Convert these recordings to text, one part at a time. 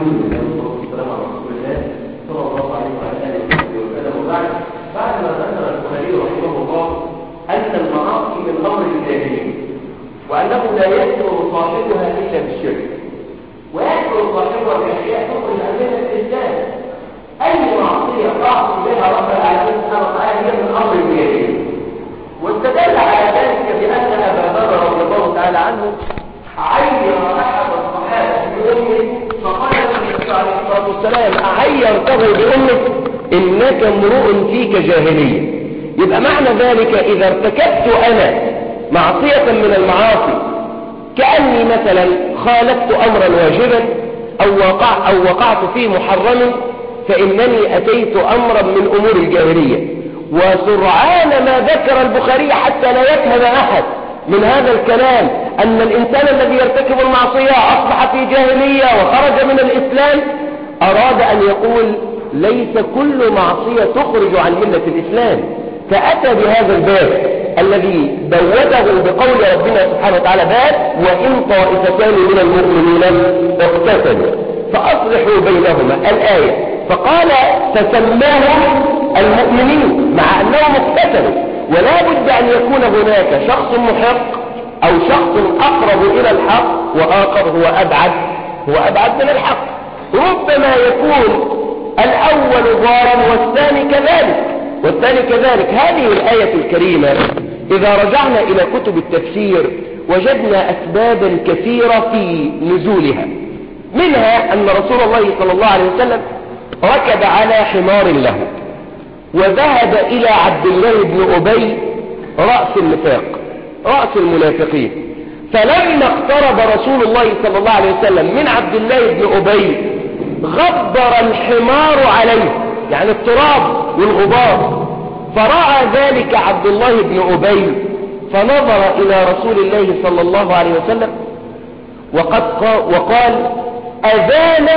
لله والصلاة والسلام على رسول الله صلى الله عليه وعلى آله وصحبه وسلم وبعد بعد ما ذكر البخاري رحمه الله أن المعاصي من أمر الجاهلية وأنه لا يكثر صاحبها إلا بالشرك ويكثر صاحبها بأشياء تخرج عن ملة الإسلام أي معصية تعصي بها رب العالمين سبحانه وتعالى هي من أمر الجاهلية واستدل على ذلك بأن أبا بكر رضي الله تعالى عنه عين أحد الصحابة بأمه فقال النبي عليه الصلاة والسلام أعيرته بأمه إنك امرؤ فيك جاهلية يبقى معنى ذلك إذا ارتكبت أنا معصية من المعاصي كأني مثلا خالفت أمرا واجبا أو, وقع أو وقعت في محرم فإنني أتيت أمرا من أمور الجاهلية وسرعان ما ذكر البخاري حتى لا يفهم أحد من هذا الكلام أن الإنسان الذي يرتكب المعصية أصبح في جاهلية وخرج من الإسلام أراد أن يقول ليس كل معصية تخرج عن ملة الإسلام فأتى بهذا الباب الذي بوده بقول ربنا سبحانه وتعالى باب وإن طائفتان من المؤمنين اقتتلوا فأصلحوا بينهما الآية فقال فسماهم المؤمنين مع أنهم اقتتلوا ولا بد أن يكون هناك شخص محق أو شخص أقرب إلى الحق وآخر هو أبعد هو أبعد من الحق ربما يكون الأول ضارا والثاني كذلك والثاني كذلك هذه الآية الكريمة إذا رجعنا إلى كتب التفسير وجدنا أسبابا كثيرة في نزولها منها أن رسول الله صلى الله عليه وسلم ركب على حمار له وذهب إلى عبد الله بن أبي رأس النفاق رأس المنافقين فلما اقترب رسول الله صلى الله عليه وسلم من عبد الله بن أبي غبر الحمار عليه يعني التراب والغبار فرأى ذلك عبد الله بن أبي فنظر إلى رسول الله صلى الله عليه وسلم وقد وقال أذان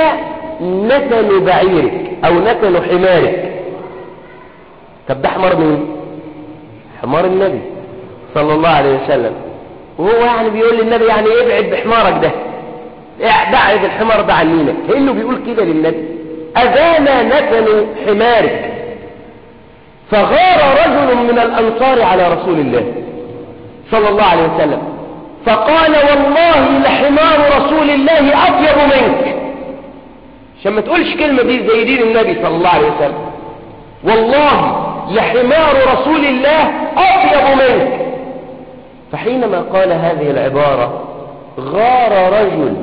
نتن بعيرك أو نتن حمارك طب ده حمار مين حمار النبي صلى الله عليه وسلم وهو يعني بيقول للنبي يعني ابعد بحمارك ده بعد الحمار ده عنينك كأنه بيقول كده للنبي أذان نتن حمارك فغار رجل من الأنصار على رسول الله صلى الله عليه وسلم فقال والله لحمار رسول الله أطيب منك عشان ما تقولش كلمة دي زي دين النبي صلى الله عليه وسلم والله لحمار رسول الله أطيب منك فحينما قال هذه العبارة غار رجل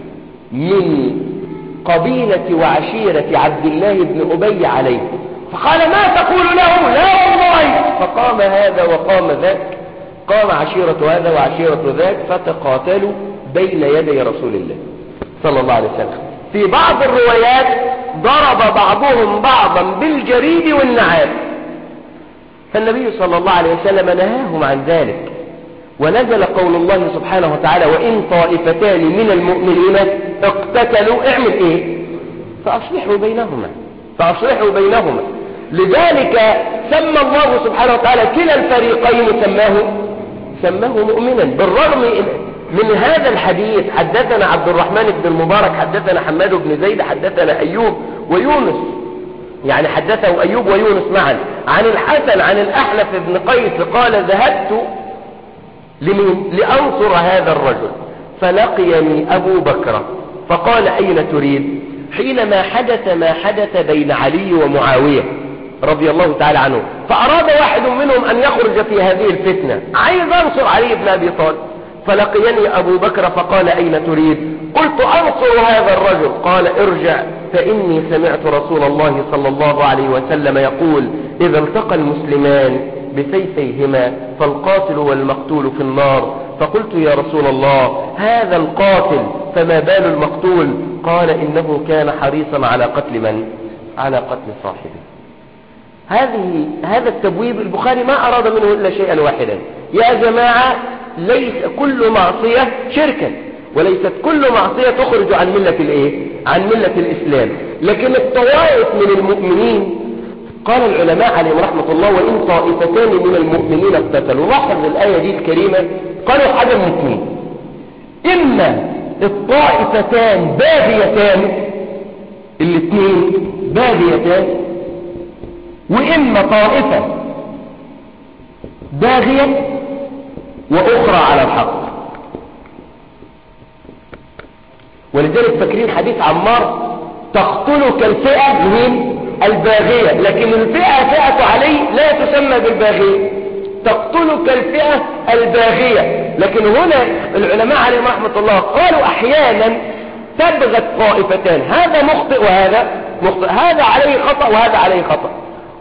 من قبيلة وعشيرة عبد الله بن أبي عليه فقال ما تقول له لا والله فقام هذا وقام ذاك قام عشيرة هذا وعشيرة ذاك فتقاتلوا بين يدي رسول الله صلى الله عليه وسلم في بعض الروايات ضرب بعضهم بعضا بالجريد والنعال فالنبي صلى الله عليه وسلم نهاهم عن ذلك ونزل قول الله سبحانه وتعالى وإن طائفتان من المؤمنين اقتتلوا اعمل ايه فأصلحوا بينهما فأصلحوا بينهما لذلك سمى الله سبحانه وتعالى كلا الفريقين سماه سماه مؤمنا بالرغم من هذا الحديث حدثنا عبد الرحمن بن المبارك حدثنا حماد بن زيد حدثنا أيوب ويونس يعني حدثه أيوب ويونس معا عن الحسن عن الأحنف بن قيس قال ذهبت لمن لأنصر هذا الرجل فلقيني أبو بكر فقال أين تريد حينما حدث ما حدث بين علي ومعاوية رضي الله تعالى عنه فأراد واحد منهم أن يخرج في هذه الفتنة عايز أنصر علي بن أبي طالب فلقيني أبو بكر فقال أين تريد قلت أنصر هذا الرجل قال ارجع فإني سمعت رسول الله صلى الله عليه وسلم يقول إذا التقى المسلمان بسيفيهما فالقاتل والمقتول في النار فقلت يا رسول الله هذا القاتل فما بال المقتول قال إنه كان حريصا على قتل من على قتل صاحبه هذه هذا التبويب البخاري ما أراد منه إلا شيئا واحدا يا جماعة ليس كل معصية شركا وليست كل معصية تخرج عن ملة الايه عن ملة الإسلام لكن الطوائف من المؤمنين قال العلماء عليهم رحمة الله وإن طائفتان من المؤمنين اقتتلوا لاحظ الآية دي الكريمة قالوا حاجة من اثنين إما الطائفتان باغيتان الاثنين باغيتان وإما طائفة باغية وأخرى على الحق ولذلك فاكرين حديث عمار تقتلك الفئة من الباغية لكن الفئة فئة علي لا تسمى بالباغية تقتلك الفئة الباغية لكن هنا العلماء عليهم رحمة الله قالوا أحيانا تبغت طائفتان هذا مخطئ وهذا مخطئ هذا عليه خطأ وهذا عليه خطأ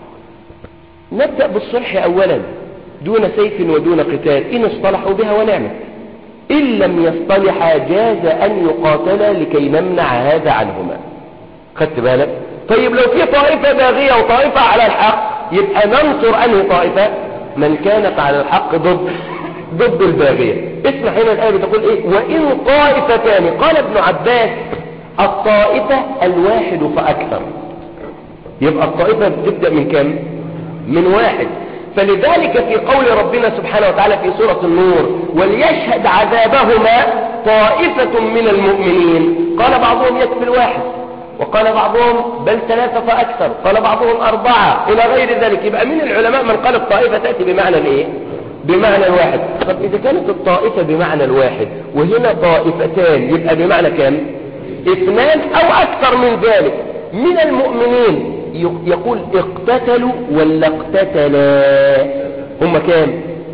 نبدأ بالصلح أولا دون سيف ودون قتال إن اصطلحوا بها ونعمت إن لم يصطلحا جاز أن يقاتلا لكي نمنع هذا عنهما خدت بالك طيب لو في طائفة باغية وطائفة على الحق يبقى ننصر أنه طائفة من كانت على الحق ضد ضد الباغية اسمع هنا الآية بتقول إيه وإن طائفتان قال ابن عباس الطائفة الواحد فأكثر يبقى الطائفة بتبدأ من كم من واحد فلذلك في قول ربنا سبحانه وتعالى في سورة النور وليشهد عذابهما طائفة من المؤمنين قال بعضهم يكفي الواحد وقال بعضهم بل ثلاثة فأكثر قال بعضهم أربعة إلى غير ذلك يبقى من العلماء من قال الطائفة تأتي بمعنى الإيه بمعنى الواحد طب إذا كانت الطائفة بمعنى الواحد وهنا طائفتان يبقى بمعنى كم اثنان أو أكثر من ذلك من المؤمنين يقول اقتتلوا ولا اقتتلا هم كام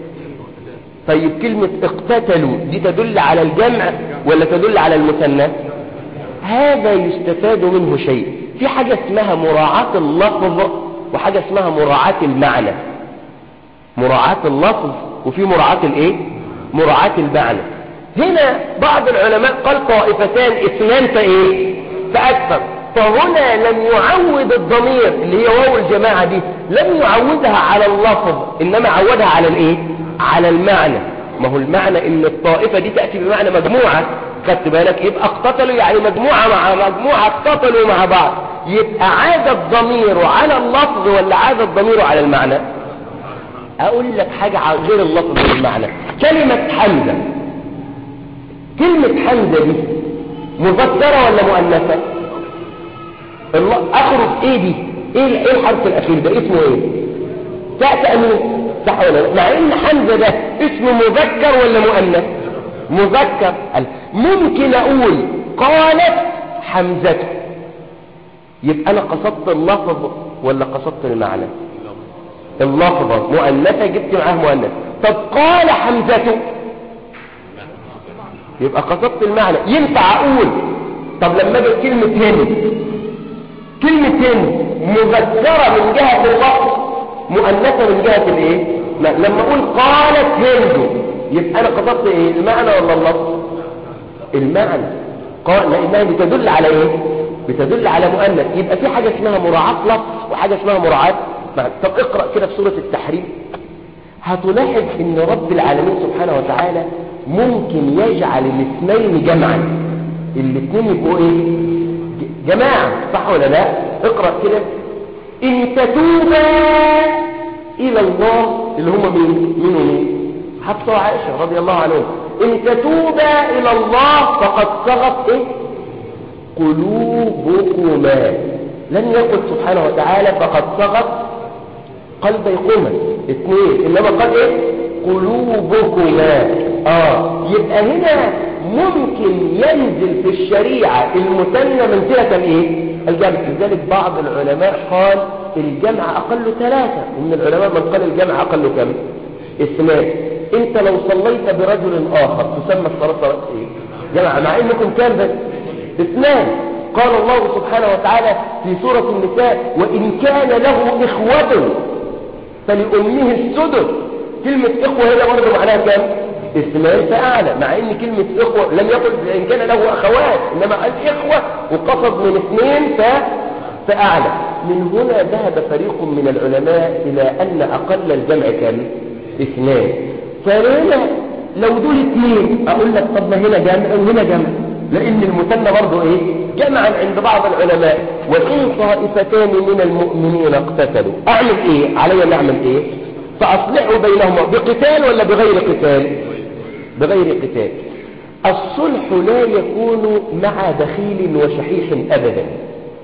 طيب كلمة اقتتلوا دي تدل على الجمع ولا تدل على المثنى هذا يستفاد منه شيء في حاجة اسمها مراعاة اللفظ وحاجة اسمها مراعاة المعنى مراعاة اللفظ وفي مراعاة الايه مراعاة المعنى هنا بعض العلماء قال طائفتان اثنان فايه فاكثر فهنا لم يعود الضمير اللي هي واو الجماعة دي لم يعودها على اللفظ انما عودها على الايه على المعنى ما هو المعنى ان الطائفة دي تأتي بمعنى مجموعة خدت بالك يبقى اقتتلوا يعني مجموعة مع مجموعة اقتتلوا مع بعض يبقى عاد الضمير على اللفظ ولا عاد الضمير على المعنى اقول لك حاجة غير اللفظ والمعنى كلمة حمزة كلمة حمزة دي مذكرة ولا مؤنثة اخرج ايه دي ايه ايه الحرف الاخير ده اسمه ايه تاء تأمين صح ولا لا مع ان حمزة ده اسمه مذكر ولا مؤنث مذكر ممكن اقول قالت حمزة يبقى انا قصدت اللفظ ولا قصدت المعنى اللفظة مؤنثة جبت معاه مؤنث طب قال حمزة يبقى قصدت المعنى ينفع اقول طب لما اجي كلمة هند كلمة هند مذكرة من جهة اللفظ مؤنثة من جهة الايه لما اقول قالت هند يبقى انا قصدت ايه المعنى ولا اللفظ المعنى قال لانها بتدل على ايه بتدل على مؤنث يبقى في حاجة اسمها مراعاة لفظ وحاجة اسمها مراعاة معنى طب اقرأ كده في سورة التحريم هتلاحظ ان رب العالمين سبحانه وتعالى ممكن يجعل الاثنين جمعا الاثنين يبقوا ايه جماعة صح ولا لا اقرأ كده ان تتوبا الى الله اللي هم مين مين ومين حفصة وعائشة رضي الله عنهم ان تتوبا الى الله فقد صغت ايه قلوبكما لم يقل سبحانه وتعالى فقد صغت قلبيكما اثنين انما قال ايه قلوبكما اه يبقى هنا ممكن ينزل في الشريعة المثنى منزلة الايه الجمع لذلك بعض العلماء قال الجمع اقل ثلاثة ومن العلماء من قال الجمع اقل كم اثنان انت لو صليت برجل اخر تسمى الصلاة صلاة ايه جمع مع انكم كام بس اثنان قال الله سبحانه وتعالى في سورة النساء وإن كان له إخوة فلأمه السدس كلمة إخوة هنا برضه معناها كام؟ اثنان فأعلى مع إن كلمة إخوة لم يقل إن كان له أخوات إنما قال إخوة وقصد من اثنين ف... فأعلى من هنا ذهب فريق من العلماء إلى أن أقل الجمع كم؟ اثنان فهنا لو دول اثنين أقول لك طب ما هنا جمع وهنا جمع لأن المثنى برضه إيه جمعا عند بعض العلماء وإن طائفتان من المؤمنين اقتتلوا أعمل إيه علي نعمل إيه فأصلحوا بينهما بقتال ولا بغير قتال بغير قتال الصلح لا يكون مع بخيل وشحيح أبدا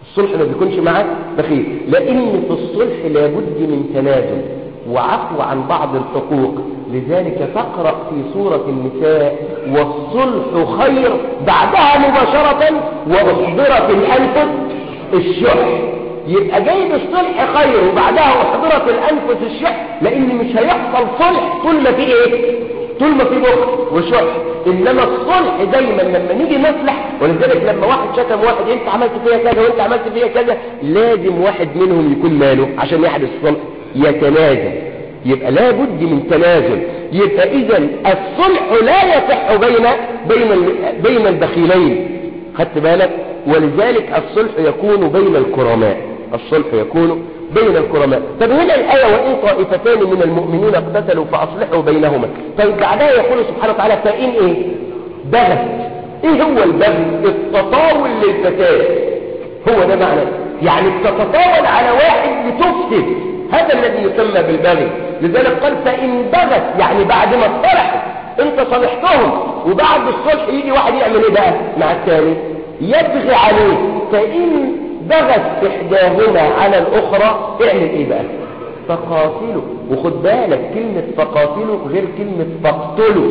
الصلح ما بيكونش معاه بخيل لأن في الصلح لابد من تنازل وعفو عن بعض الحقوق لذلك تقرأ في سورة النساء والصلح خير بعدها مباشرة وأحضرت الأنفس الشح يبقى جايب الصلح خير وبعدها أحضرت الأنفس الشح لأن مش هيحصل صلح طول ما في إيه طول ما في بخل وشح انما الصلح دايما لما نيجي نصلح ولذلك لما واحد شتم واحد انت عملت فيها كذا وانت عملت فيها كذا لازم واحد منهم يكون ماله عشان يحدث الصلح يتنازل يبقى لابد من تنازل يبقى اذا الصلح لا يصح بين بين بين البخيلين خدت بالك ولذلك الصلح يكون بين الكرماء الصلح يكون بين الكرماء طب هنا الآية وإن طائفتان من المؤمنين اقتتلوا فأصلحوا بينهما طيب بعدها يقول سبحانه وتعالى فإن إيه بغت إيه هو البغي التطاول للفساد هو ده معنى يعني تتطاول على واحد لتفسد هذا الذي يسمى بالبغي لذلك قال فإن بغت يعني بعد ما اصطلحوا انت صلحتهم وبعد الصلح يجي واحد يعمل ايه بقى مع الثاني يبغي عليه فإن بغت إحداهما على الأخرى اعمل إيه بقى فقاتلوا وخد بالك كلمة فقاتلوا غير كلمة فاقتلوا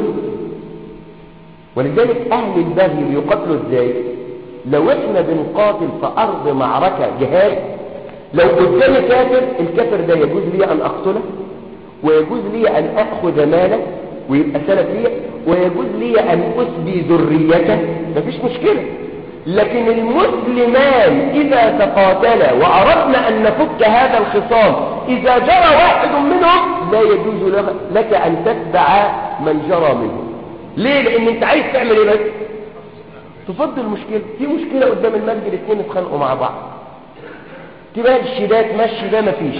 ولذلك أهل البغي بيقاتلوا إزاي لو إحنا بنقاتل في أرض معركة جهاد لو قدامي كافر الكافر ده يجوز لي أن أقتله ويجوز لي أن أخذ ماله ويبقى سلف لي ويجوز لي أن أسبي ذريته مفيش مشكلة لكن المسلمان إذا تقاتلا وأردنا أن نفك هذا الخصام إذا جرى واحد منهم لا يجوز لك أن تتبع من جرى منهم ليه؟ لأن أنت عايز تعمل إيه بس؟ تفضل المشكلة في مشكلة قدام المسجد الاثنين اتخانقوا مع بعض تمشي ده تمشي ده مفيش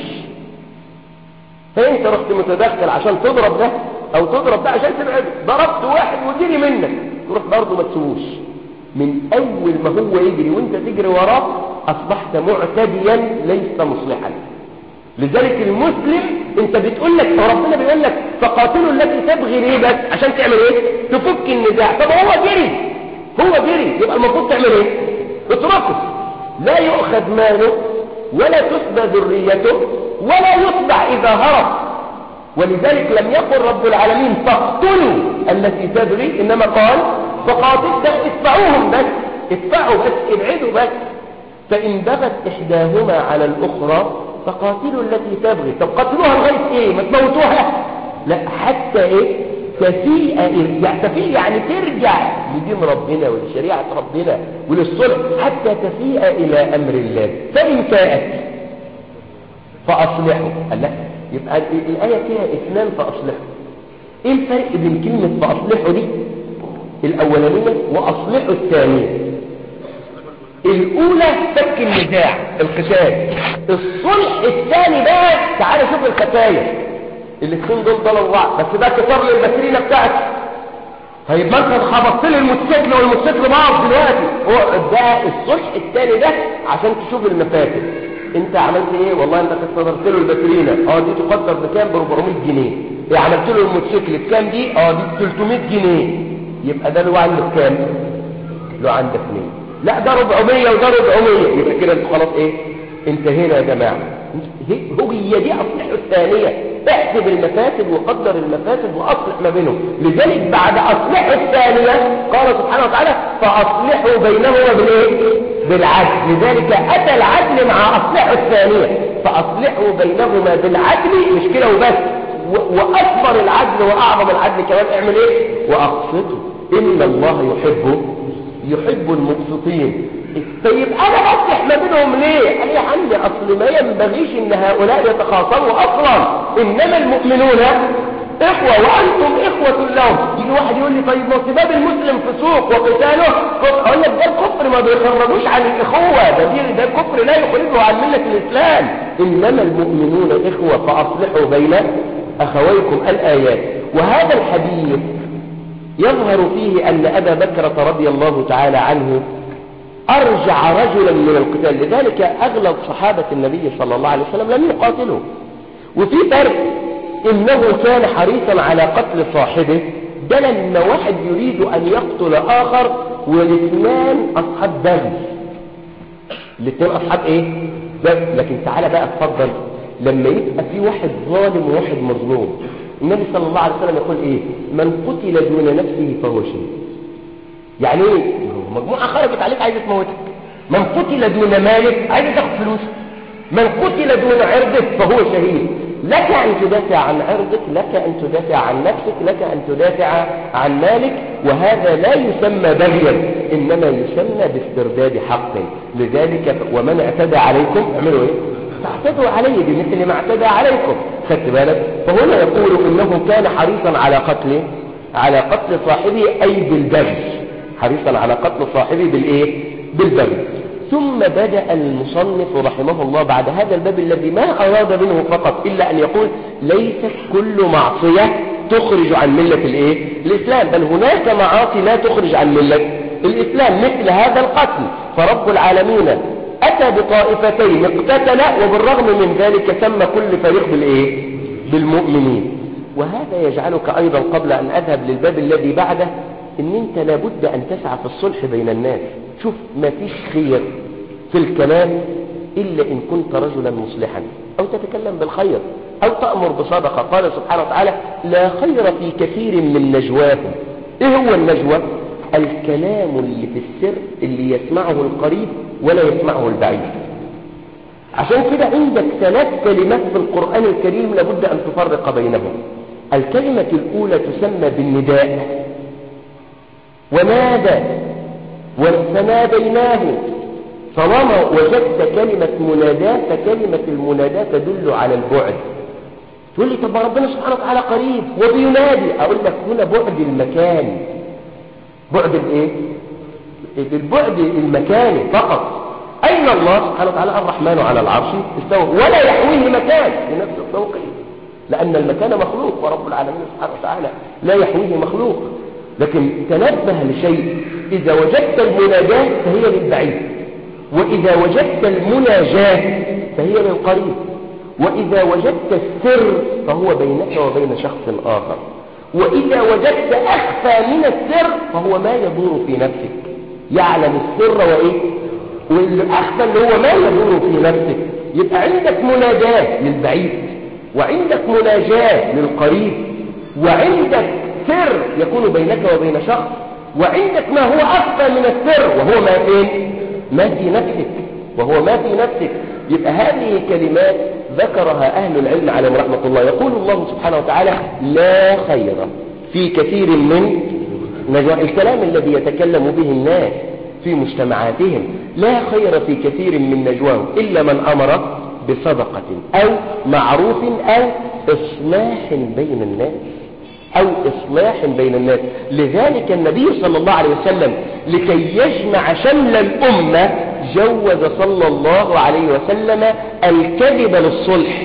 فأنت رحت متدخل عشان تضرب ده أو تضرب ده عشان تبعده ضربت واحد وجري منك تروح برضه ما تسووش من أول ما هو يجري وانت تجري وراه أصبحت معتديا ليس مصلحا لذلك المسلم انت بتقول لك ربنا بيقول لك فقاتلوا التي تبغي ليه بس عشان تعمل ايه تفك النزاع طب هو جري هو جري يبقى المفروض تعمل ايه اتركه لا يؤخذ ماله ولا تسبى ذريته ولا يتبع اذا هرب ولذلك لم يقل رب العالمين فاقتلوا التي تبغي انما قال فقاتل ده ادفعوهم بس ادفعوا بس ابعدوا بس فإن بغت إحداهما على الأخرى فقاتلوا التي تبغي طب قاتلوها لغاية إيه ما تموتوها لا حتى إيه تفيء يعني تفيء يعني ترجع لدين ربنا ولشريعة ربنا وللصلح حتى تفيء إلى أمر الله فإن فاءت فأصلحوا قال لا يبقى الآية فيها اثنان فأصلحوا إيه الفرق بين كلمة فأصلحوا دي الأولانية وأصلحوا الثانية الأولى فك النزاع القتال الصلح الثاني بقى تعالى شوف الخفايا الاثنين دول ضلوا بعض بس ده كسر لي الباترينا بتاعتي هيبقى انت خبطت لي الموتوسيكل والموتوسيكل باظ دلوقتي هو ده الصلح الثاني ده عشان تشوف المفاتن انت عملت ايه والله انت كسرت له الباترينا اه دي تقدر بكام ب 400 جنيه ايه عملت له الموتوسيكل بكام دي اه دي ب 300 جنيه يبقى ده له عندك كام له عندك 100 لا ده 400 وده 400 يبقى كده انت خلاص ايه انتهينا يا جماعه هو هي دي اصلح الثانيه احسب المفاسد وقدر المفاسد واصلح ما بينهم لذلك بعد اصلح الثانيه قال سبحانه وتعالى فاصلحوا بينهما بالايه بالعدل لذلك اتى العدل مع اصلح الثانيه فاصلحوا بينهما بالعدل مش كده وبس واكبر العدل واعظم العدل كمان اعمل ايه واقسطوا ان الله يحب يحب المقسطين طيب انا اصلح ما بينهم ليه قال يا عمي اصل ما ينبغيش ان هؤلاء يتخاصموا اصلا انما المؤمنون اخوة وانتم اخوة لهم يجي واحد يقول لي طيب ما سباب المسلم فسوق وقتاله اقول لك ده الكفر ما بيخرجوش عن الاخوة ده دي ده الكفر لا يخرجه عن ملة الاسلام انما المؤمنون اخوة فاصلحوا بين اخويكم الايات وهذا الحديث يظهر فيه ان ابا بكرة رضي الله تعالى عنه أرجع رجلا من القتال لذلك أغلب صحابة النبي صلى الله عليه وسلم لم يقاتلوا وفي فرق إنه كان حريصا على قتل صاحبه ده لما واحد يريد أن يقتل آخر والاثنان أصحاب بغي الاثنين اصحاب ايه بس لكن تعالى بقى اتفضل لما يبقى في واحد ظالم وواحد مظلوم النبي صلى الله عليه وسلم يقول ايه من قتل دون نفسه فهو شهيد يعني ايه مجموعه خرجت عليك عايزه تموتك من قتل دون مالك عايز تاخد فلوسه من قتل دون عرضك فهو شهيد لك أن تدافع عن عرضك لك أن تدافع عن نفسك لك أن تدافع عن مالك وهذا لا يسمى بغيا إنما يسمى باسترداد حق لذلك ومن اعتدى عليكم اعملوا ايه تعتدوا عليه بمثل ما اعتدى عليكم خدت بالك فهنا يقول إنه كان حريصا على قتله على قتل صاحبه أي بالبغي حريصا على قتل صاحبه بالإيه بالبغي ثم بدأ المصنف رحمه الله بعد هذا الباب الذي ما أراد منه فقط إلا أن يقول ليست كل معصية تخرج عن ملة الإيه؟ الإسلام بل هناك معاصي لا تخرج عن ملة الإسلام مثل هذا القتل فرب العالمين أتى بطائفتين اقتتل وبالرغم من ذلك سمى كل فريق بالإيه؟ بالمؤمنين وهذا يجعلك أيضا قبل أن أذهب للباب الذي بعده ان انت لابد ان تسعى في الصلح بين الناس شوف ما فيش خير في الكلام الا ان كنت رجلا مصلحا او تتكلم بالخير او تأمر بصدقة قال سبحانه وتعالى لا خير في كثير من نجواهم ايه هو النجوى الكلام اللي في السر اللي يسمعه القريب ولا يسمعه البعيد عشان كده عندك ثلاث كلمات في القرآن الكريم لابد ان تفرق بينهم الكلمة الاولى تسمى بالنداء ونادى وناديناه طالما وجدت كلمة مناداة فكلمة المناداة تدل على البعد تقول لي طب ما ربنا سبحانه وتعالى قريب وبينادي اقول لك هنا بعد المكان بعد الايه البعد المكاني فقط اين الله سبحانه وتعالى الرحمن على العرش استوى ولا يحويه مكان لنفس التوقيت لان المكان مخلوق ورب العالمين سبحانه وتعالى لا يحويه مخلوق لكن تنبه لشيء إذا وجدت المناجاة فهي للبعيد وإذا وجدت المناجاة فهي للقريب وإذا وجدت السر فهو بينك وبين شخص آخر وإذا وجدت أخفى من السر فهو ما يدور في نفسك يعلم السر وإيه والأخفى اللي هو ما يدور في نفسك يبقى عندك مناجاة للبعيد وعندك مناجاة للقريب وعندك سر يكون بينك وبين شخص وعندك ما هو أخفى من السر وهو ما فين ما في نفسك وهو ما في نفسك يبقى هذه كلمات ذكرها أهل العلم عليهم رحمة الله يقول الله سبحانه وتعالى لا خير في كثير من نجوى الكلام الذي يتكلم به الناس في مجتمعاتهم لا خير في كثير من نجواهم إلا من أمر بصدقة أو معروف أو إصلاح بين الناس أو إصلاح بين الناس لذلك النبي صلى الله عليه وسلم لكي يجمع شمل الأمة جوز صلى الله عليه وسلم الكذب للصلح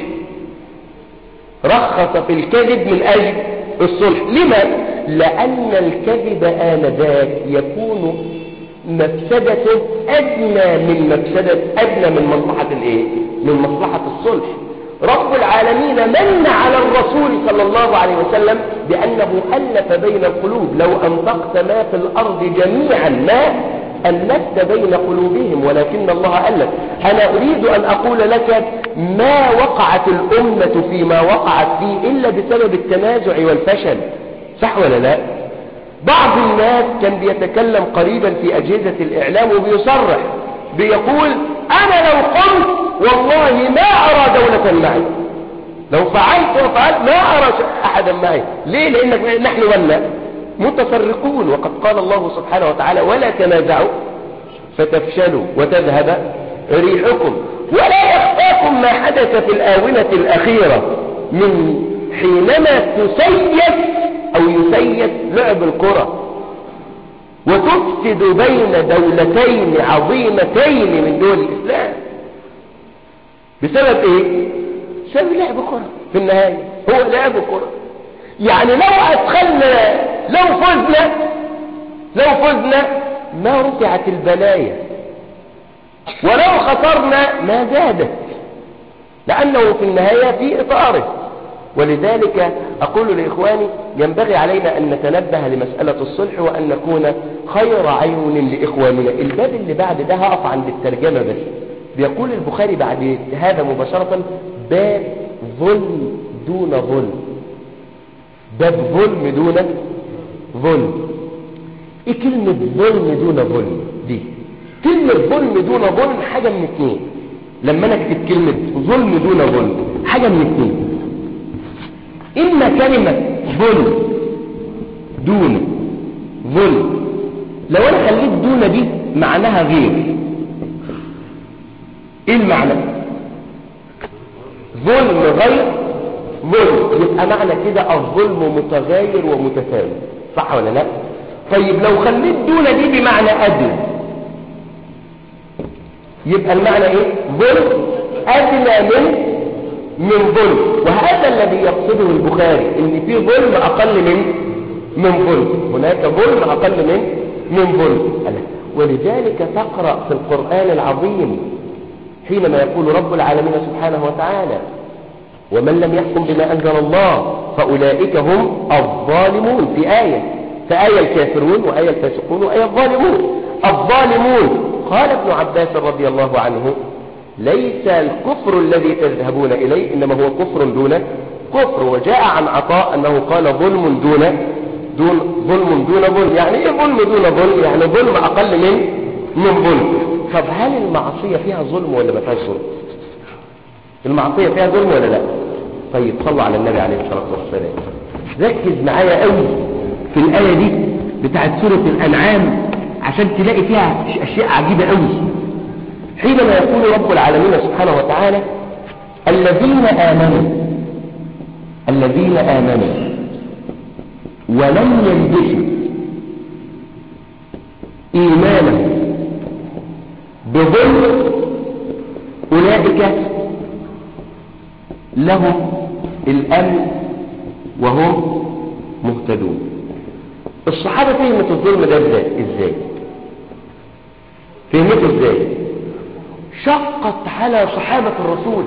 رخص في الكذب من أجل الصلح لما؟ لأن الكذب آنذاك يكون مفسدته أدنى من مفسدة أدنى من مصلحة الإيه؟ من مصلحة الصلح رب العالمين من على الرسول صلى الله عليه وسلم بأنه ألف بين القلوب لو أنفقت ما في الأرض جميعا ما ألفت بين قلوبهم ولكن الله ألف أنا أريد أن أقول لك ما وقعت الأمة فيما وقعت فيه إلا بسبب التنازع والفشل صح ولا لا بعض الناس كان بيتكلم قريبا في أجهزة الإعلام وبيصرح بيقول أنا لو قمت والله ما أرى دولة معي لو فعلت وفعلت ما أرى أحدا معي ليه لأنك نحن منا متفرقون وقد قال الله سبحانه وتعالى ولا تنازعوا فتفشلوا وتذهب ريحكم ولا يخفاكم ما حدث في الآونة الأخيرة من حينما تسيس أو يسيس لعب الكرة وتفسد بين دولتين عظيمتين من دول الإسلام بسبب ايه بسبب لعب كرة في النهاية هو لعب كرة يعني لو ادخلنا لو فزنا لو فزنا ما رفعت البلايا ولو خسرنا ما زادت لأنه في النهاية في إطاره ولذلك أقول لإخواني ينبغي علينا أن نتنبه لمسألة الصلح وأن نكون خير عيون لإخواننا الباب اللي بعد ده هقف عند الترجمة بس بيقول البخاري بعد هذا مباشرة باب ظلم دون ظلم باب ظلم دون ظلم ايه كلمة ظلم دون ظلم دي كلمة ظلم دون ظلم حاجة من اتنين لما انا اكتب كلمة ظلم دون ظلم حاجة من اتنين اما كلمة ظلم دون ظلم لو انا خليت دون دي معناها غير ايه المعنى ظلم غير ظلم يبقى معنى كده الظلم متغير ومتفاوت صح ولا لا طيب لو خليت دون دي بمعنى ادنى يبقى المعنى ايه ظلم ادنى من من ظلم وهذا الذي يقصده البخاري ان في ظلم اقل من من ظلم هناك ظلم اقل من من ظلم ولذلك تقرا في القران العظيم حينما يقول رب العالمين سبحانه وتعالى ومن لم يحكم بما أنزل الله فأولئك هم الظالمون في آية فآية الكافرون وآية الفاسقون وآية الظالمون الظالمون قال ابن عباس رضي الله عنه ليس الكفر الذي تذهبون إليه إنما هو كفر دون كفر وجاء عن عطاء أنه قال ظلم دون دون ظلم دون ظلم يعني ايه ظلم دون ظلم يعني ظلم أقل من من ظلم طب هل المعصية فيها ظلم ولا ما فيهاش ظلم المعصية فيها ظلم ولا لا طيب صلوا على النبي عليه الصلاة والسلام ركز معايا قوي في الآية دي بتاعت سورة الأنعام عشان تلاقي فيها أشياء عجيبة قوي حينما يقول رب العالمين سبحانه وتعالى الذين آمنوا الذين آمنوا ولم يلبسوا إيمانهم بظلم أولئك لهم الأمن وهم مهتدون الصحابة فهمت الظلم ده ازاي ازاي فهمته ازاي شقت على صحابة الرسول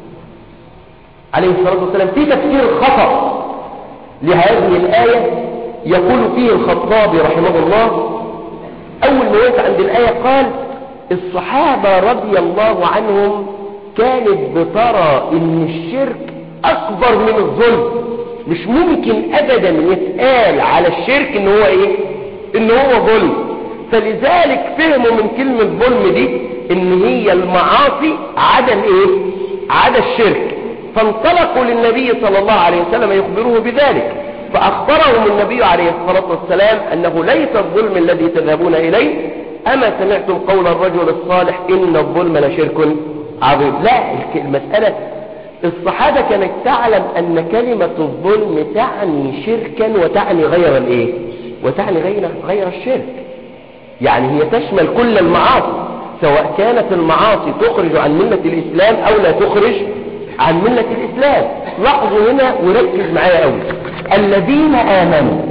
عليه الصلاة والسلام في تفسير خطأ لهذه الآية يقول فيه الخطابي رحمه الله أول ما وقف عند الآية قال الصحابة رضي الله عنهم كانت بترى ان الشرك اكبر من الظلم مش ممكن ابدا يتقال على الشرك ان هو ايه ان هو ظلم فلذلك فهموا من كلمة ظلم دي ان هي المعاصي عدا الايه عدا الشرك فانطلقوا للنبي صلى الله عليه وسلم يخبروه بذلك فاخبرهم النبي عليه الصلاة والسلام انه ليس الظلم الذي تذهبون اليه اما سمعتم قول الرجل الصالح ان الظلم لشرك عظيم لا المسألة الصحابة كانت تعلم أن كلمة الظلم تعني شركا وتعني غير الإيه وتعني غير, غير الشرك يعني هي تشمل كل المعاصي سواء كانت المعاصي تخرج عن ملة الإسلام أو لا تخرج عن ملة الإسلام لاحظوا هنا وركز معايا قوي الذين آمنوا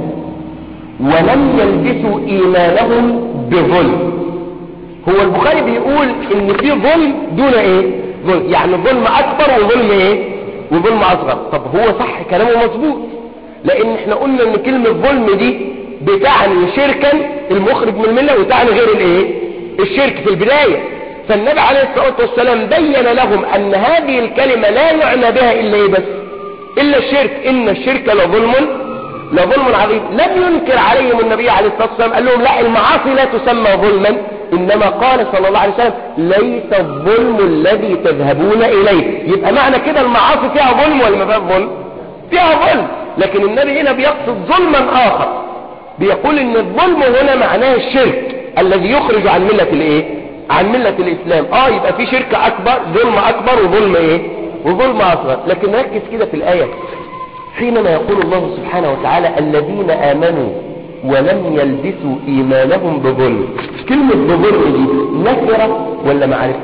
ولم يلبسوا إيمانهم بظلم هو البخاري بيقول ان في ظلم دون ايه ظلم يعني ظلم اكبر وظلم ايه وظلم اصغر طب هو صح كلامه مظبوط لان احنا قلنا ان كلمة ظلم دي بتعني شركا المخرج من الملة وتعني غير الايه الشرك في البداية فالنبي عليه الصلاة والسلام بين لهم ان هذه الكلمة لا يعنى بها الا ايه بس الا الشرك ان الشرك لظلم لظلم عظيم لم ينكر عليهم النبي عليه الصلاة والسلام قال لهم لا المعاصي لا تسمى ظلما إنما قال صلى الله عليه وسلم ليس الظلم الذي تذهبون إليه يبقى معنى كده المعاصي فيها ظلم ولا ما فيها ظلم فيها ظلم لكن النبي هنا بيقصد ظلما آخر بيقول ان الظلم هنا معناه الشرك الذي يخرج عن ملة الايه عن ملة الاسلام اه يبقى في شرك اكبر ظلم اكبر وظلم ايه وظلم اصغر لكن ركز كده في الايه حينما يقول الله سبحانه وتعالى الذين امنوا ولم يلبسوا ايمانهم بظلم كلمة بظلم دي نكرة ولا معرفة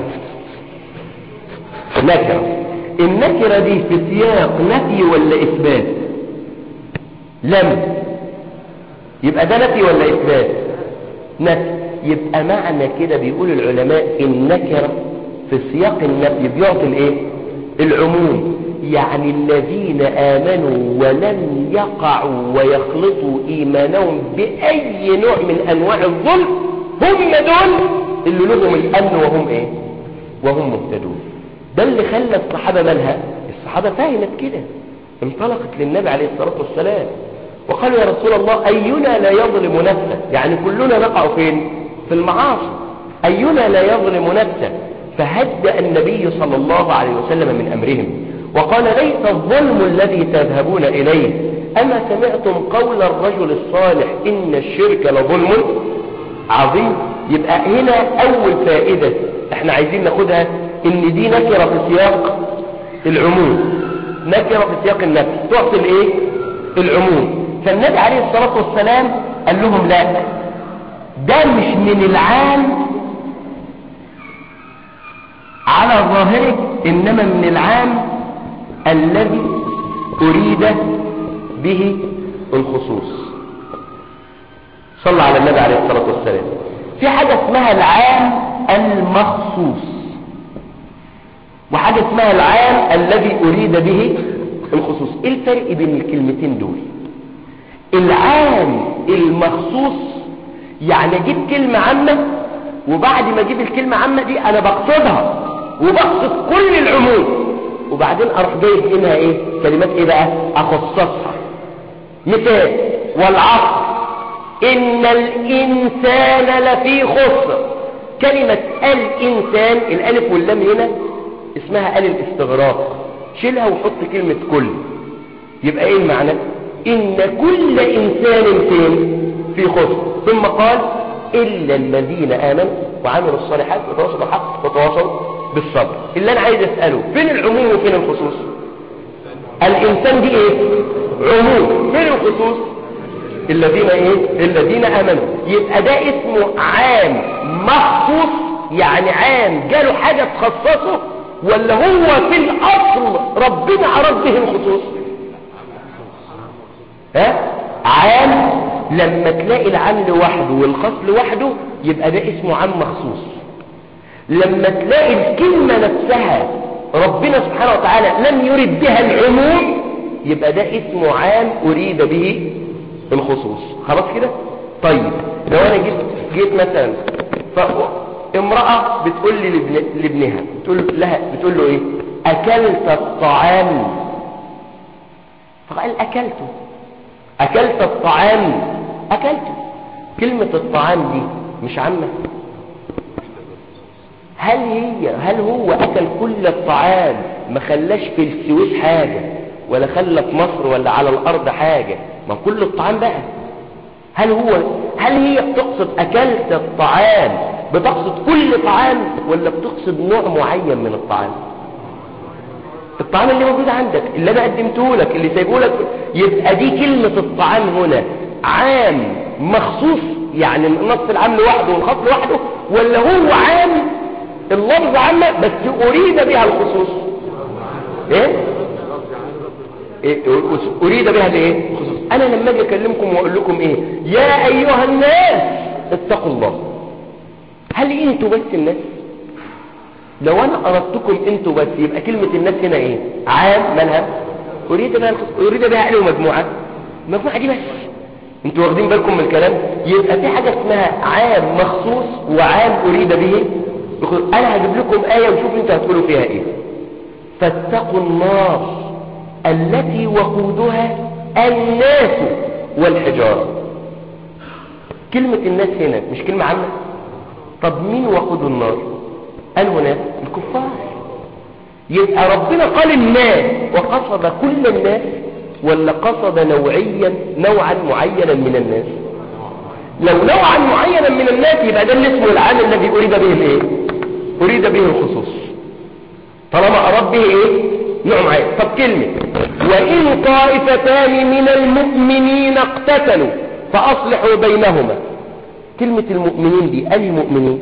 نكرة النكرة دي في سياق نفي ولا اثبات لم يبقى ده نفي ولا اثبات نفي يبقى معنى كده بيقول العلماء النكرة في سياق النفي بيعطي الايه العموم يعني الذين آمنوا ولم يقعوا ويخلطوا إيمانهم بأي نوع من أنواع الظلم هم دول اللي لهم الأمن وهم إيه وهم مهتدون ده اللي خلى الصحابة مالها الصحابة فهمت كده انطلقت للنبي عليه الصلاة والسلام وقالوا يا رسول الله أينا لا يظلم نفسه يعني كلنا نقع فين في المعاصي أينا لا يظلم نفسه فهدأ النبي صلى الله عليه وسلم من أمرهم وقال ليس الظلم الذي تذهبون إليه أما سمعتم قول الرجل الصالح إن الشرك لظلم عظيم يبقى هنا أول فائدة احنا عايزين ناخدها إن دي نكرة في سياق العموم نكرة في سياق النفس تعطي الايه العموم فالنبي عليه الصلاة والسلام قال لهم لا ده مش من العام على ظاهره إنما من العام الذي أريد به الخصوص صلى على النبي عليه الصلاة والسلام في حاجة اسمها العام المخصوص وحاجة اسمها العام الذي أريد به الخصوص ايه الفرق بين الكلمتين دول العام المخصوص يعني اجيب كلمة عامة وبعد ما اجيب الكلمة عامة دي انا بقصدها وبقصد كل العموم وبعدين اروح جايب منها ايه كلمات ايه بقى اخصصها مثال والعصر ان الانسان لفي خسر كلمة الانسان الالف واللام هنا اسمها ال الاستغراق شيلها وحط كلمة كل يبقى ايه المعنى ان كل انسان فين في خسر ثم قال الا الذين امنوا وعملوا الصالحات وتواصلوا بالحق وتواصلوا بالصبر اللي انا عايز اساله فين العموم وفين الخصوص الانسان دي ايه عموم فين الخصوص الذين ايه الذين امنوا يبقى ده اسمه عام مخصوص يعني عام جاله حاجة تخصصه ولا هو في الاصل ربنا اراد به الخصوص ها عام لما تلاقي العام لوحده والخاص لوحده يبقى ده اسمه عام مخصوص لما تلاقي الكلمة نفسها ربنا سبحانه وتعالى لم يرد بها العموم يبقى ده اسمه عام أريد به الخصوص خلاص كده طيب لو انا جيت جيت مثلا امرأة بتقول لي لابن لابنها بتقول لها بتقول له ايه اكلت الطعام فقال اكلته اكلت الطعام اكلته كلمة الطعام دي مش عامة هل هي هل هو اكل كل الطعام ما خلاش في السويس حاجة ولا خلى في مصر ولا على الارض حاجة ما كل الطعام بقى هل هو هل هي بتقصد اكلت الطعام بتقصد كل طعام ولا بتقصد نوع معين من الطعام الطعام اللي موجود عندك اللي انا قدمته لك اللي سايبه لك يبقى دي كلمة الطعام هنا عام مخصوص يعني النص العام لوحده والخط لوحده ولا هو عام اللفظ عامة بس اريد بها الخصوص ايه إيه؟ اريد بها الايه خصوص انا لما اجي اكلمكم واقول لكم ايه يا ايها الناس اتقوا الله هل انتوا بس الناس لو انا اردتكم انتوا بس يبقى كلمة الناس هنا ايه عام مالها اريد بها الخصوص اريد بها ايه مجموعة المجموعة دي بس انتوا واخدين بالكم من الكلام يبقى في حاجة اسمها عام مخصوص وعام اريد به انا هجيب لكم آية وشوف انتوا هتقولوا فيها ايه فاتقوا النار التي وقودها الناس والحجارة كلمة الناس هنا مش كلمة عامة طب مين وقود النار أنه ناس الكفار يبقى ربنا قال الناس وقصد كل الناس ولا قصد نوعيا نوعا معينا من الناس لو نوعا معينا من الناس يبقى ده اللي اسمه العام الذي أريد به الايه أريد به الخصوص طالما أراد به ايه نوع معين طب كلمة وإن طائفتان من المؤمنين اقتتلوا فأصلحوا بينهما كلمة المؤمنين دي أي مؤمنين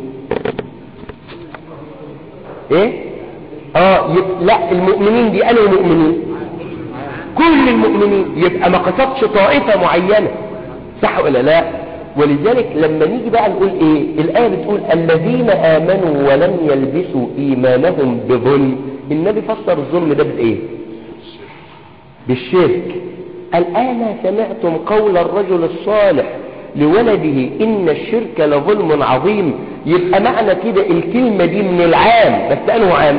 ايه اه يب... لا المؤمنين دي أنا المؤمنين كل المؤمنين يبقى ما قصدش طائفة معينة صح ولا لا ولذلك لما نيجي بقى نقول ايه الآية بتقول الذين آمنوا ولم يلبسوا إيمانهم بظلم النبي فسر الظلم ده بايه بالشرك الآن سمعتم قول الرجل الصالح لولده إن الشرك لظلم عظيم يبقى معنى كده الكلمة دي من العام بس أنه عام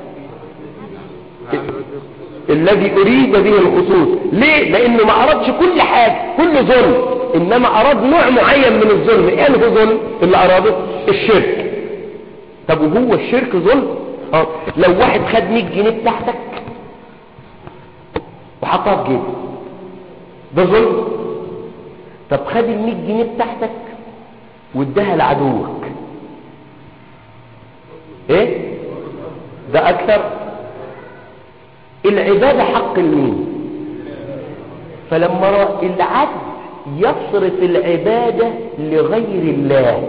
الذي أريد به الخصوص ليه؟ لأنه ما أردش كل حاجة كل ظلم إنما أراد نوع معين من الظلم إيه هو ظلم اللي أراده الشرك طب وهو الشرك ظلم اه لو واحد خد 100 جنيه بتاعتك وحطها في جيبه ده ظلم طب خد ال 100 جنيه بتاعتك واداها لعدوك ايه ده اكثر العبادة حق المين فلما رأى العبد يصرف العبادة لغير الله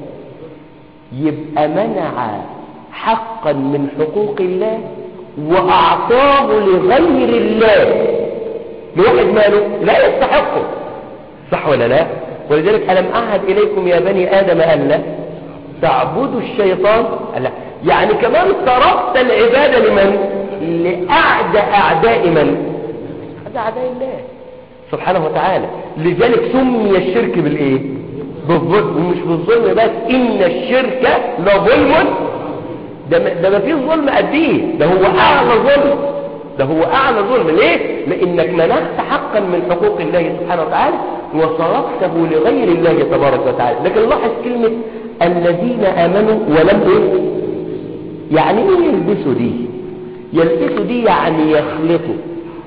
يبقى منع حقا من حقوق الله وأعطاه لغير الله لواحد ماله لا يستحقه صح ولا لا ولذلك ألم أعهد إليكم يا بني آدم ألا تعبدوا الشيطان ألا يعني كمان صرفت العبادة لمن لأعدى أعداء من هذا أعداء الله سبحانه وتعالى لذلك سمي الشرك بالإيه بالظلم ومش بالظلم بس إن الشرك لظلم ده ما, ده ما فيه ظلم قديه ده هو أعلى ظلم ده هو أعلى ظلم ليه لأنك منعت حقا من حقوق الله سبحانه وتعالى وصرفته لغير الله تبارك وتعالى لكن لاحظ كلمة الذين آمنوا ولم إيه يعني ايه يلبسوا دي يلبسوا دي يعني يخلطوا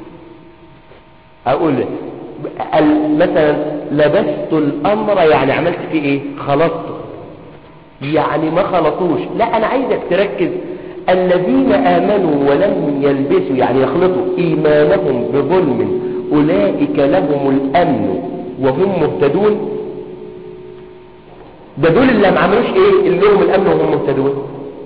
اقول مثلا لبست الامر يعني عملت فيه ايه خلطته يعني ما خلطوش لا انا عايزك تركز الذين امنوا ولم يلبسوا يعني يخلطوا ايمانهم بظلم اولئك لهم الامن وهم مهتدون ده دول اللي ما عملوش ايه اللي لهم الامن وهم مهتدون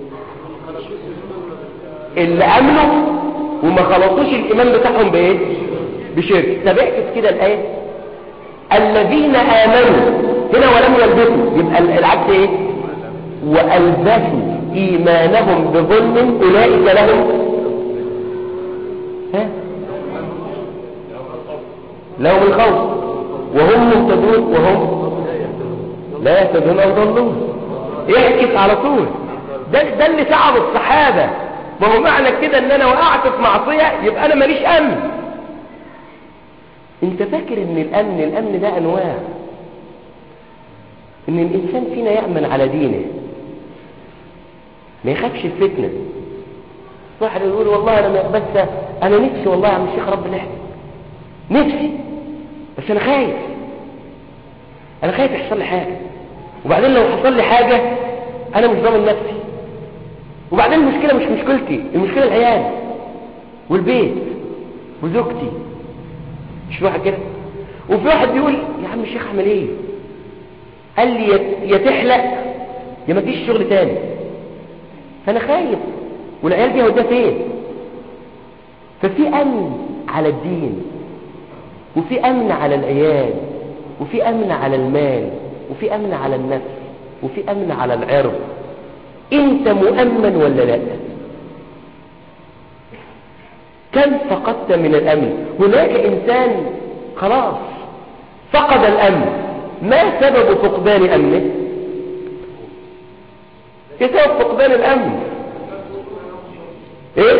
اللي امنوا وما خلطوش الايمان بتاعهم بايه بشرك طب احكي كده الايه الذين امنوا هنا ولم يلبسوا يبقى العكس ايه والبسوا ايمانهم بظلم اولئك لهم ها لهم الخوف وهم مهتدون وهم لا يهتدون او ضلون يحكي على طول ده ده اللي تعب الصحابه ما هو معنى كده ان انا وقعت في معصية يبقى انا ماليش امن انت فاكر ان الامن الامن ده انواع ان الانسان فينا يأمن على دينه ما يخافش الفتنة واحد يقول والله انا بس انا نفسي والله يا عم الشيخ رب نحن نفسي بس انا خايف انا خايف يحصل لي حاجة وبعدين لو حصل لي حاجة انا مش ضامن نفسي وبعدين المشكلة مش مشكلتي المشكلة العيال والبيت وزوجتي مش واحد كده وفي واحد بيقول يا عم الشيخ اعمل ايه قال لي يا تحلق يا ما فيش شغل تاني فانا خايف والعيال دي هوديها فين ففي امن على الدين وفي امن على العيال وفي امن على المال وفي امن على النفس وفي امن على العرض انت مؤمن ولا لا كم فقدت من الامن هناك انسان خلاص فقد الامن ما سبب فقدان امنه ايه سبب فقدان الامن ايه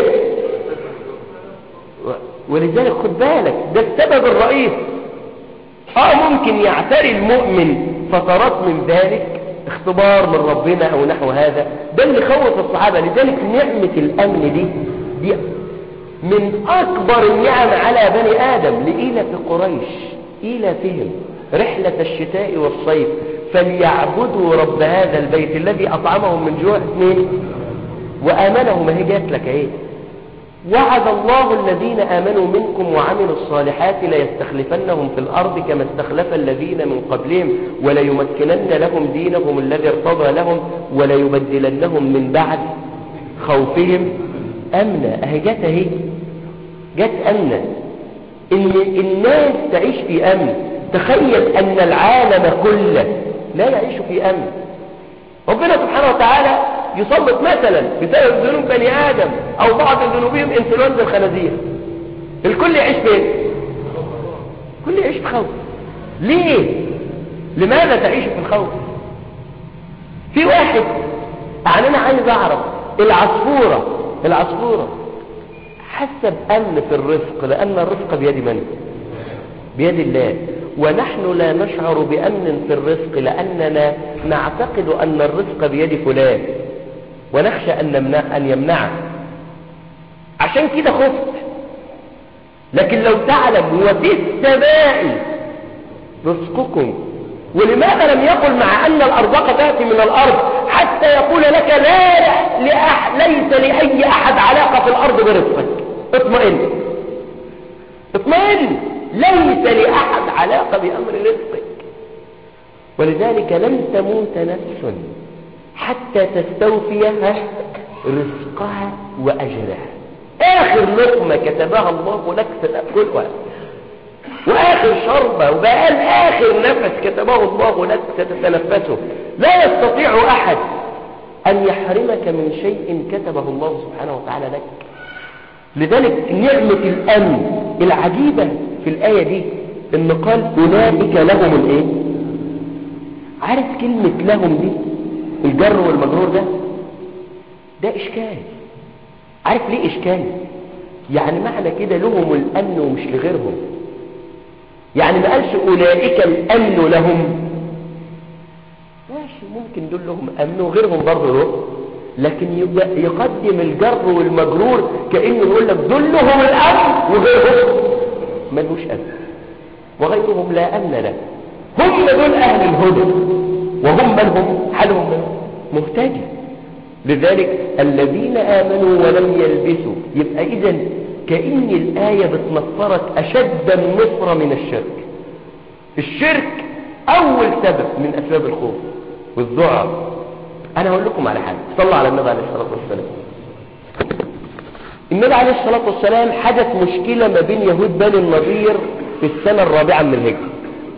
ولذلك خد بالك ده السبب الرئيس اه ممكن يعتري المؤمن فترات من ذلك اختبار من ربنا او نحو هذا ده اللي خوف الصحابة لذلك نعمة الامن دي دي من اكبر النعم على بني ادم لإيلة قريش إيلتهم رحلة الشتاء والصيف فليعبدوا رب هذا البيت الذي اطعمهم من جوع اثنين وامنهم ما هي جات لك ايه وعد الله الذين آمنوا منكم وعملوا الصالحات ليستخلفنهم في الأرض كما استخلف الذين من قبلهم وليمكنن لهم دينهم الذي ارتضى لهم وليبدلنهم من بعد خوفهم أمنا أهي جت أهي جت أمنا إن الناس تعيش في أمن تخيل أن العالم كله لا يعيش في أمن ربنا سبحانه وتعالى يسلط مثلا بسبب ذنوب بني آدم أو بعض ذنوبهم انفلونزا الخنازير الكل يعيش فين الكل يعيش بخوف ليه لماذا تعيش في الخوف في واحد يعني انا عايز اعرف العصفورة العصفورة حسب امن في الرزق لان الرزق بيد من بيد الله ونحن لا نشعر بامن في الرزق لاننا نعتقد ان الرزق بيد فلان ونخشى ان نمنع ان يمنعه عشان كده خفت لكن لو تعلم وفي السماء رزقكم ولماذا لم يقل مع أن الأرزاق تأتي من الأرض حتى يقول لك لا لأح ليس لأي أحد علاقة في الأرض برزقك اطمئن اطمئن ليس لأحد علاقة بأمر رزقك ولذلك لن تموت نفس حتى تستوفي رزقها وأجرها آخر لقمة كتبها الله لك ستأكلها وآخر شربة وبقال آخر نفس كتبه الله لك ستتنفسه لا يستطيع أحد أن يحرمك من شيء كتبه الله سبحانه وتعالى لك لذلك نعمة الأمن العجيبة في الآية دي إن قال أولئك لهم الإيه عارف كلمة لهم دي الجر والمجرور ده ده إشكال عارف ليه إشكال يعني معنى كده لهم الأمن ومش لغيرهم يعني ما قالش أولئك الأمن لهم ماشي ممكن دول لهم أمن وغيرهم برضه له لكن يقدم الجر والمجرور كأنه يقول لك دول لهم الأمن وغيرهم ملوش أمن وغيرهم لا أمن له هم دول أهل الهدى وهم من هم حالهم مهتدي لذلك الذين آمنوا ولم يلبسوا يبقى إذا كأن الآية بتنصرك أشد النصر من الشرك الشرك أول سبب من أسباب الخوف والذعر أنا هقول لكم على حاجة صلى على النبي عليه الصلاة والسلام النبي عليه الصلاة والسلام حدث مشكلة ما بين يهود بني النضير في السنة الرابعة من الهجرة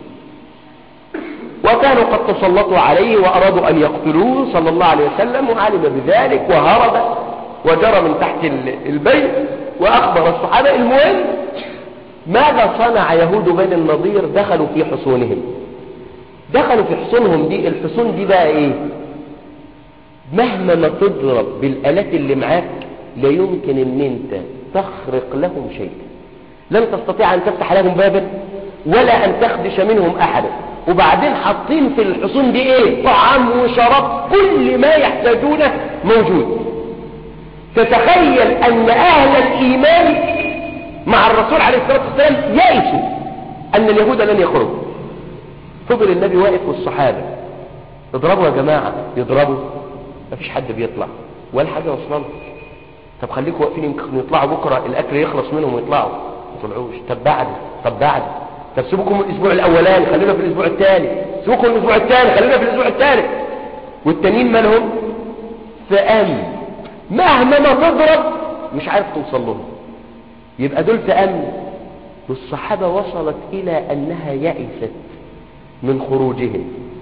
وكانوا قد تسلطوا عليه وأرادوا أن يقتلوه صلى الله عليه وسلم وعلم بذلك وهرب وجرى من تحت البيت وأخبر الصحابة المهم ماذا صنع يهود بني النضير دخلوا في حصونهم دخلوا في حصونهم دي الحصون دي بقى ايه مهما ما تضرب بالآلات اللي معاك لا يمكن ان انت تخرق لهم شيئا لن تستطيع ان تفتح لهم بابا ولا ان تخدش منهم احدا وبعدين حاطين في الحصون دي ايه طعام وشراب كل ما يحتاجونه موجود تتخيل ان اهل الايمان مع الرسول عليه الصلاة والسلام يأسوا ان اليهود لن يخرجوا فضل النبي واقف والصحابة اضربوا يا جماعة يضربوا مفيش حد بيطلع ولا حاجة وصلنا طب خليكم واقفين يمكن يطلعوا بكرة الاكل يخلص منهم ويطلعوا ما طلعوش طب بعد طب بعد طب سيبوكم الاسبوع الاولاني خلينا في الاسبوع الثاني سيبوكم الاسبوع الثاني خلينا في الاسبوع الثالث والتانيين مالهم في امن مهما ما تضرب مش عارف توصل لهم يبقى دول في امن والصحابة وصلت الى انها يأست من خروجهم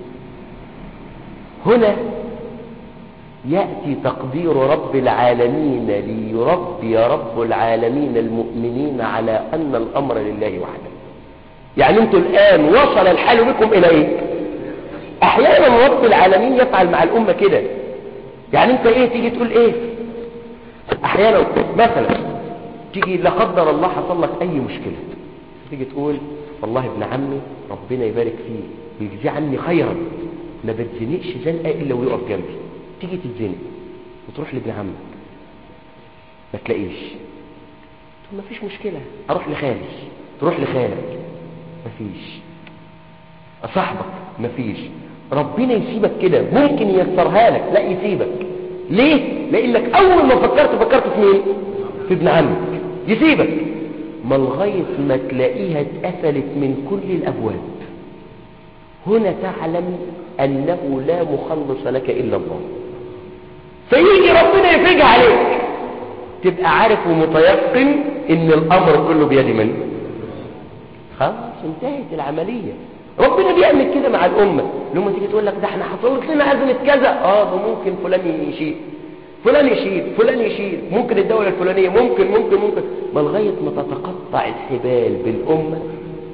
هنا يأتي تقدير رب العالمين ليربي رب العالمين المؤمنين على أن الأمر لله وحده يعني انتوا الآن وصل الحال بكم إلى إيه أحيانا رب العالمين يفعل مع الأمة كده يعني انت إيه تيجي تقول إيه أحيانا مثلا تيجي لا قدر الله حصل لك أي مشكلة تيجي تقول والله ابن عمي ربنا يبارك فيه ويجزي عني خيرا ما بتزنقش زنقة إلا ويقف جنبي تيجي تتزنق وتروح لابن عمك ما تلاقيش تقول مفيش مشكلة اروح لخالي تروح لخالك مفيش صاحبك مفيش ربنا يسيبك كده ممكن ييسرها لك لا يسيبك ليه لانك اول ما فكرت فكرت في مين في ابن عمك يسيبك ما لغايه ما تلاقيها اتقفلت من كل الابواب هنا تعلم انه لا مخلص لك الا الله فيجي ربنا يفرجها عليك تبقى عارف ومتيقن ان الامر كله بيد من خلاص انتهت العملية ربنا بيعمل كده مع الامة لما تيجي تقول لك ده احنا حصلت لنا ازمة كذا اه ده ممكن فلان يشيل فلان يشيل فلان يشيل ممكن الدولة الفلانية ممكن ممكن ممكن ما لغاية ما تتقطع الحبال بالامة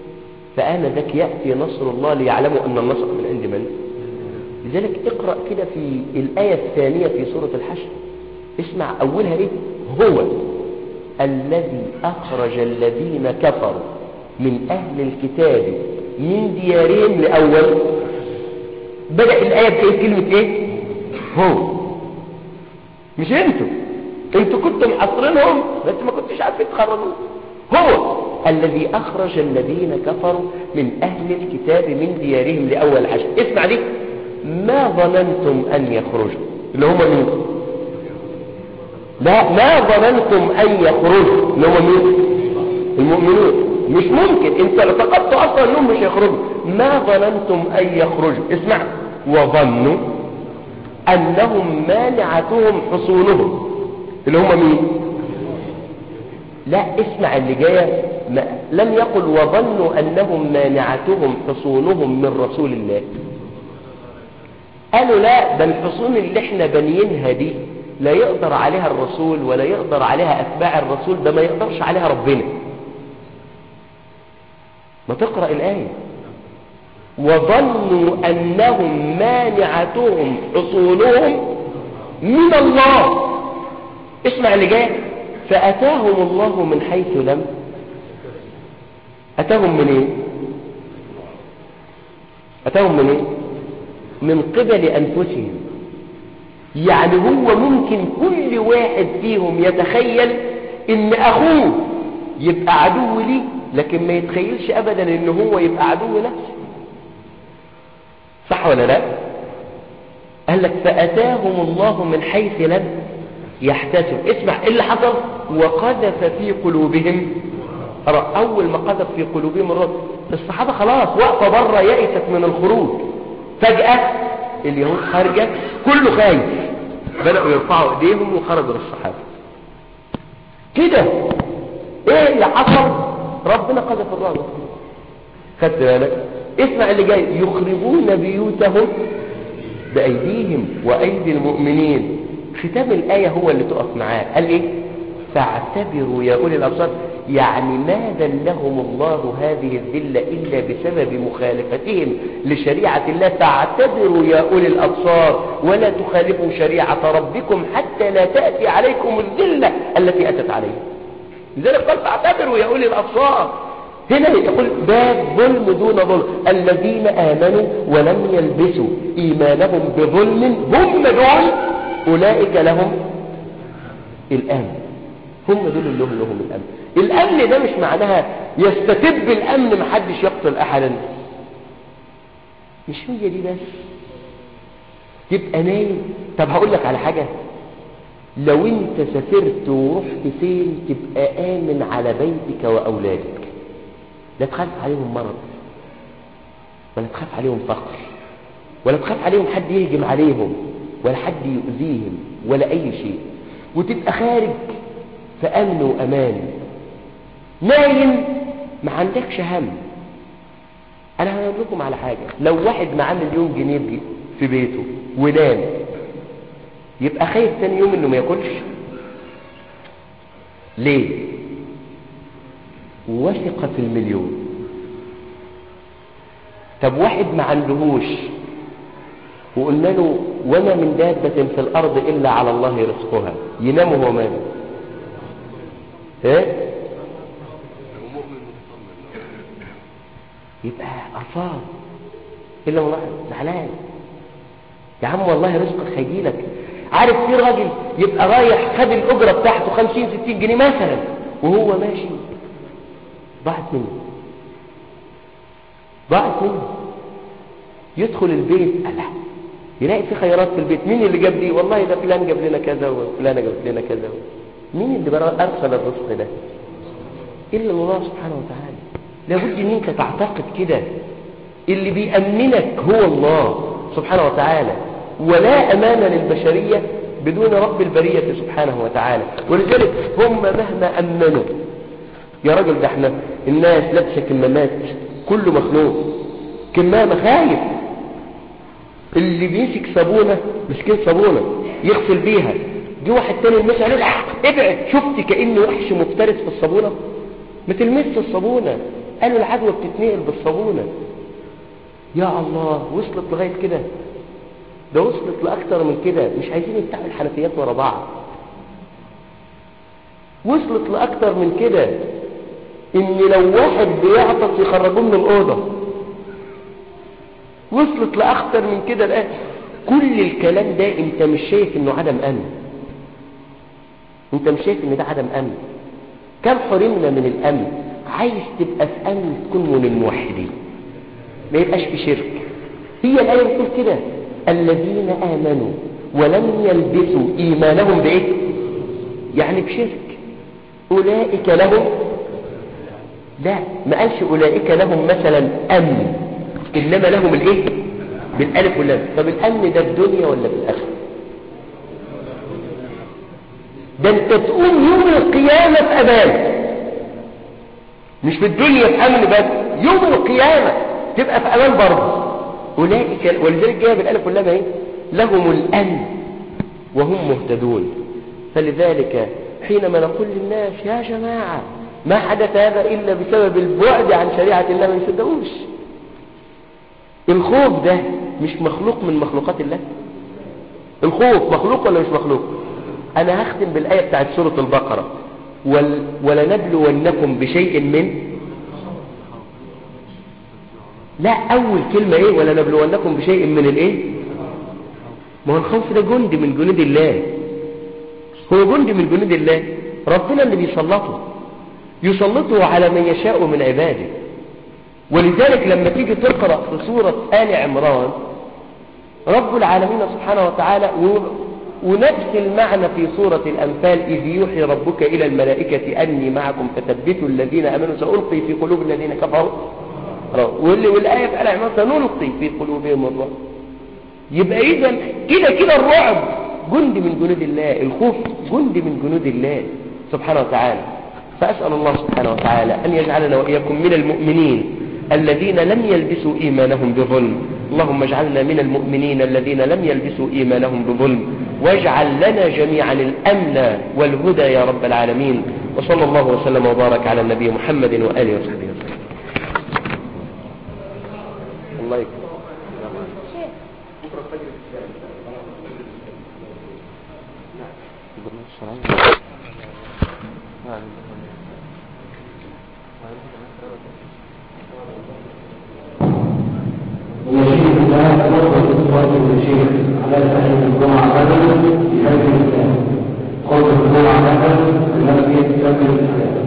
فآنذاك يأتي نصر الله ليعلموا أن النصر من عند من لذلك اقرأ كده في الآية الثانية في سورة الحشر اسمع أولها إيه هو الذي أخرج الذين كفروا من أهل الكتاب من ديارهم لأول بدأ الآية بإيه كلمة إيه هو مش انتوا انتوا كنتوا محصرينهم بس ما كنتوش عارفين تخرجوه هو الذي أخرج الذين كفروا من أهل الكتاب من ديارهم لأول حشر اسمع دي ما ظننتم أن يخرجوا اللي هم مين لا ما ظننتم أن يخرجوا اللي هم مين المؤمنون مش ممكن انت اعتقدتوا اصلا انهم مش يخرجوا ما ظننتم ان يخرجوا اسمع وظنوا انهم مانعتهم حصونهم اللي هم مين لا اسمع اللي جايه ما لم يقل وظنوا انهم مانعتهم حصونهم من رسول الله قالوا لا ده الحصون اللي احنا بنينها دي لا يقدر عليها الرسول ولا يقدر عليها اتباع الرسول ده ما يقدرش عليها ربنا ما تقرأ الآية وظنوا أنهم مانعتهم حصولهم من الله اسمع اللي جاي فأتاهم الله من حيث لم أتاهم من ايه أتاهم من ايه من قبل أنفسهم يعني هو ممكن كل واحد فيهم يتخيل ان أخوه يبقى عدو ليه لكن ما يتخيلش ابدا ان هو يبقى عدو نفسه صح ولا لا قال لك فاتاهم الله من حيث لم يحتسب اسمع ايه اللي حصل وقذف في قلوبهم اول ما قذف في قلوبهم الرد الصحابه خلاص واقفه بره يئست من الخروج فجاه اليهود خارجه كله خايف بداوا يرفعوا ايديهم وخرجوا للصحابه كده ايه اللي حصل ربنا قذف الرعب خدت بالك اسمع اللي جاي يخربون بيوتهم بأيديهم وأيدي المؤمنين ختام الآية هو اللي تقف معاه قال إيه فاعتبروا يا أولي الأبصار يعني ما دلهم الله هذه الذلة إلا بسبب مخالفتهم لشريعة الله فاعتبروا يا أولي الأبصار ولا تخالفوا شريعة ربكم حتى لا تأتي عليكم الذلة التي أتت عليكم لذلك قال فاعتبروا يا أولي الأبصار هنا يقول باب ظلم دون ظلم الذين آمنوا ولم يلبسوا إيمانهم بظلم هم دول أولئك لهم الأمن هم دول اللي لهم لهم الأمن الأمن ده مش معناها يستتب الأمن محدش يقتل أحدا مش هي دي بس تبقى نايم طب هقول لك على حاجة لو انت سافرت ورحت فين تبقى آمن على بيتك وأولادك لا تخاف عليهم مرض ولا تخاف عليهم فقر ولا تخاف عليهم حد يهجم عليهم ولا حد يؤذيهم ولا أي شيء وتبقى خارج في أمن وأمان نايم ما عندكش هم أنا هقول لكم على حاجة لو واحد معاه مليون جنيه في بيته ونام يبقى خايف تاني يوم انه ما ياكلش ليه وثق في المليون طب واحد ما عندهوش وقلنا له وما من دابة في الأرض إلا على الله رزقها ينام وهو ماله ايه يبقى أصاب إلا والله زعلان يا عم والله رزقك هيجيلك عارف في راجل يبقى رايح خد الأجرة بتاعته 50 60 جنيه مثلا وهو ماشي ضاعت منه ضاعت منه يدخل البيت ألا يلاقي في خيارات في البيت مين اللي جاب دي والله ده فلان جاب لنا كذا وفلان جاب لنا كذا مين اللي أرسل الرزق ده إلا الله سبحانه وتعالى لابد ان انت تعتقد كده اللي بيأمنك هو الله سبحانه وتعالى ولا أمان للبشرية بدون رب البرية سبحانه وتعالى ولذلك هم مهما أمنوا يا راجل ده احنا الناس لابسه كمامات كله مخنوق كمامة خايف اللي بيمسك صابونة مسكين صابونة يغسل بيها جه واحد تاني يلمسها قال ابعد شفت كأنه وحش مفترس في الصابونة ما تلمسش الصابونة قالوا العدوى بتتنقل بالصابونة يا الله وصلت لغاية كده ده وصلت لأكتر من كده مش عايزين يفتحوا الحنفيات ورا بعض وصلت لأكتر من كده إن لو واحد بيعطس يخرجوه من الأوضة وصلت لأكتر من كده الآن كل الكلام ده أنت مش شايف إنه عدم أمن أنت مش شايف إن ده عدم أمن كم حرمنا من الأمن عايز تبقى في أمن تكون من الموحدين ما يبقاش في شرك هي الآية بتقول كده الذين آمنوا ولم يلبسوا إيمانهم بإيه يعني بشرك أولئك لهم لا ما قالش أولئك لهم مثلا أمن إنما لهم الإيه بالألف واللام طب الأمن ده في الدنيا ولا في الآخرة ده أنت تقوم يوم القيامة في أمان مش في الدنيا في أمن بس يوم القيامة تبقى في أمان برضه أولئك ولذلك جاء بالألف واللام اهي لهم الأمن وهم مهتدون فلذلك حينما نقول للناس يا جماعة ما حدث هذا إلا بسبب البعد عن شريعة الله ما يصدقوش الخوف ده مش مخلوق من مخلوقات الله الخوف مخلوق ولا مش مخلوق أنا هختم بالآية بتاعت سورة البقرة ول ولنبلونكم بشيء من لا أول كلمة إيه ولنبلونكم بشيء من الإيه ما هو الخوف ده جند من جنود الله هو جند من جنود الله ربنا اللي بيسلطه يسلطه على من يشاء من عباده ولذلك لما تيجي تقرأ في سورة آل عمران رب العالمين سبحانه وتعالى ونفس المعنى في سورة الأنفال إذ يوحي ربك إلى الملائكة أني معكم فثبتوا الذين أمنوا سألقي في قلوب الذين كفروا والآية في آل عمران سنلقي في قلوبهم الرعب يبقى إذا كده كده الرعب جند من جنود الله الخوف جند من جنود الله سبحانه وتعالى فأسأل الله سبحانه وتعالى أن يجعلنا وإياكم من المؤمنين الذين لم يلبسوا إيمانهم بظلم اللهم اجعلنا من المؤمنين الذين لم يلبسوا إيمانهم بظلم واجعل لنا جميعا الأمن والهدى يا رب العالمين وصلى الله وسلم وبارك على النبي محمد وآله وصحبه وسلم الله يكرمك ويشير الله نقطة الصلاة والشيخ على سعيد الجمعة بدل بهذه الإسلام قول الجمعة بدل المسجد سبب الإسلام